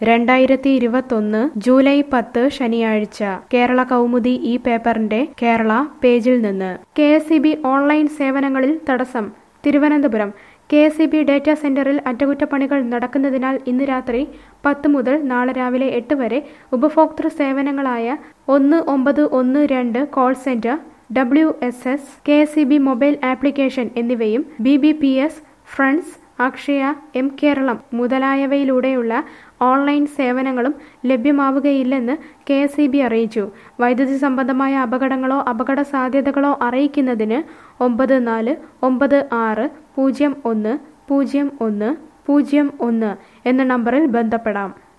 രണ്ടായിരത്തി ഇരുപത്തൊന്ന് ജൂലൈ പത്ത് ശനിയാഴ്ച കേരള കൗമുദി ഈ പേപ്പറിന്റെ കേരള പേജിൽ നിന്ന് കെ എസ് ബി ഓൺലൈൻ സേവനങ്ങളിൽ തടസ്സം Thiruvananthapuram K S B data സെന്ററിൽ അറ്റകുറ്റപ്പണികൾ നടക്കുന്നതിനാൽ ഇന്ന് രാത്രി പത്ത് മുതൽ നാളെ രാവിലെ എട്ട് വരെ ഉപഭോക്തൃ സേവനങ്ങളായ ഒന്ന് ഒമ്പത് ഒന്ന് രണ്ട് call centre W S S K S C B mobile application എന്നിവയും B B P S friends Akshaya M Keralam മുതലായവയിലൂടെയുള്ള ഓൺലൈൻ സേവനങ്ങളും ലഭ്യമാവുകയില്ലെന്ന് കെ എസ് ഇ ബി അറിയിച്ചു വൈദ്യുതി സംബന്ധമായ അപകടങ്ങളോ അപകട സാധ്യതകളോ അറിയിക്കുന്നതിന് ഒമ്പത് നാല് ഒമ്പത് ആറ് പൂജ്യം ഒന്ന് പൂജ്യം ഒന്ന് പൂജ്യം ഒന്ന് എന്ന നമ്പറിൽ ബന്ധപ്പെടാം